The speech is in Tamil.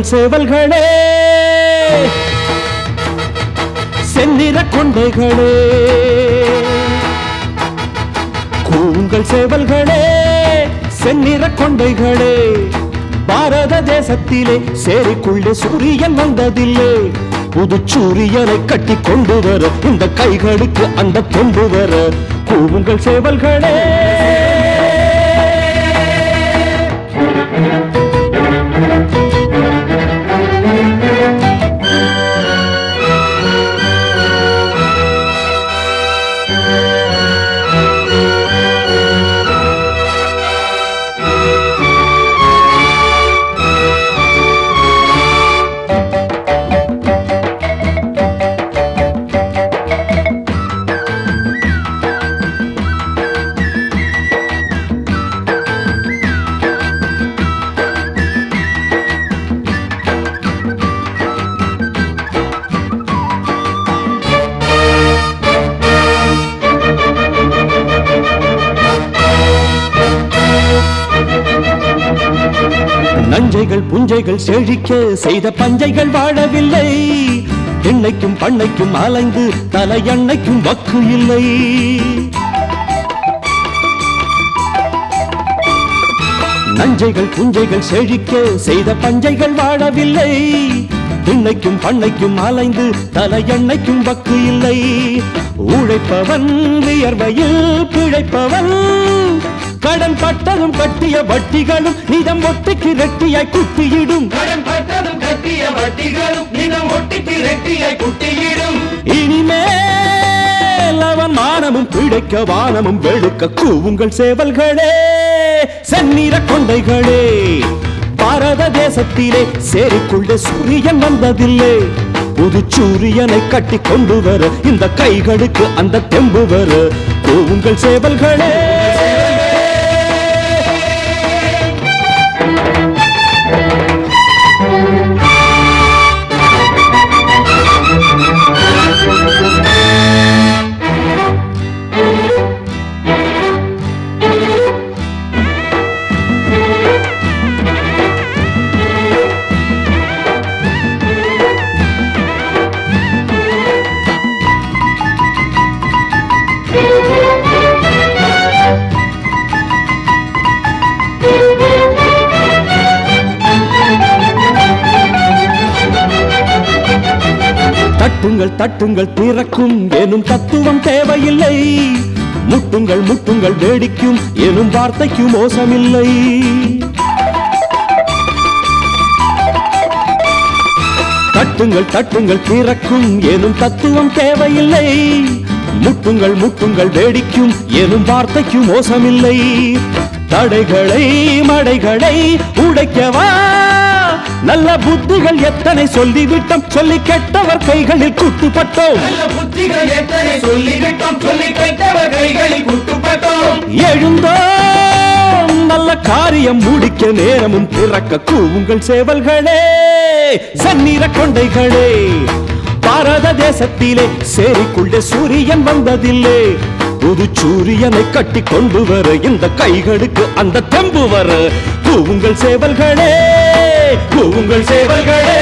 கூவுங்கள் சேவல்களே செந்நிற கொண்டைகளே கூவுங்கள் சேவல்களே செந்நிற கொண்டைகளே பாரத தேசத்திலே சேரிக்குள்ளே சூரியன் வந்ததில்லை புது சூரியனை கட்டி கொண்டு வர இந்த கைகளுக்கு அந்த கொண்டு வர கூவுங்கள் சேவல்களே நஞ்சைகள் புஞ்சைகள் செழிக்க செய்த பஞ்சைகள் வாழவில்லை எண்ணெய்க்கும் பண்ணைக்கும் அலைந்து தலையண்ணைக்கும் வக்கு இல்லை நஞ்சைகள் புஞ்சைகள் செழிக்க செய்த பஞ்சைகள் வாழவில்லை திண்ணைக்கும் பண்ணைக்கும் அலைந்து தலையண்ணைக்கும் வக்கு இல்லை உழைப்பவன் வியர்வையில் பிழைப்பவன் கடன் பட்டதும் கட்டிய வட்டிகளும் நிதம் ஒட்டிக்கு ரெட்டியாய் குட்டியிடும் கடன் பட்டதும் கட்டிய வட்டிகளும் நிதம் ஒட்டி திரட்டியை குட்டியிடும் இனிமேல் அவன் மானமும் பிழைக்க வானமும் வெளுக்க கூவுங்கள் சேவல்களே செந்நிற கொண்டைகளே பாரத தேசத்திலே சேரிக்குள்ளே சூரியன் வந்ததில்லை புது சூரியனை கட்டி கொண்டு வர இந்த கைகளுக்கு அந்த தெம்பு வர கூவுங்கள் சேவல்களே தட்டுங்கள் தட்டுங்கள் திறக்கும் எனும் தத்துவம் தேவையில்லை முட்டுங்கள் முட்டுங்கள் வேடிக்கும் எனும் வார்த்தைக்கு மோசமில்லை தட்டுங்கள் தட்டுங்கள் திறக்கும் எனும் தத்துவம் தேவையில்லை முட்டுங்கள் முட்டுங்கள் வேடிக்கும் எனும் வார்த்தைக்கு மோசமில்லை தடைகளை மடைகளை உடைக்கவா நல்ல புத்திகள் எத்தனை சொல்லிவிட்டோம் சொல்லி கெட்டவர் கைகளில் குட்டுப்பட்டோம் நல்ல புத்திகள் எத்தனை சொல்லிவிட்டோம் சொல்லி கைத்தவர் கைகளில் குட்டுப்பட்டோம் எழுந்தோம் நல்ல காரியம் முடிக்க நேரமும் பிறக்க கூவுங்கள் சேவல்களே செந்நிற கொண்டைகளே பாரத தேசத்திலே சேரிக்குள்ளே சூரியன் வந்ததில்லை புது சூரியனை கட்டி கொண்டு வர இந்த கைகளுக்கு அந்த தெம்பு வர கூவுங்கள் சேவல்களே கூவுங்கள் சேவல்களே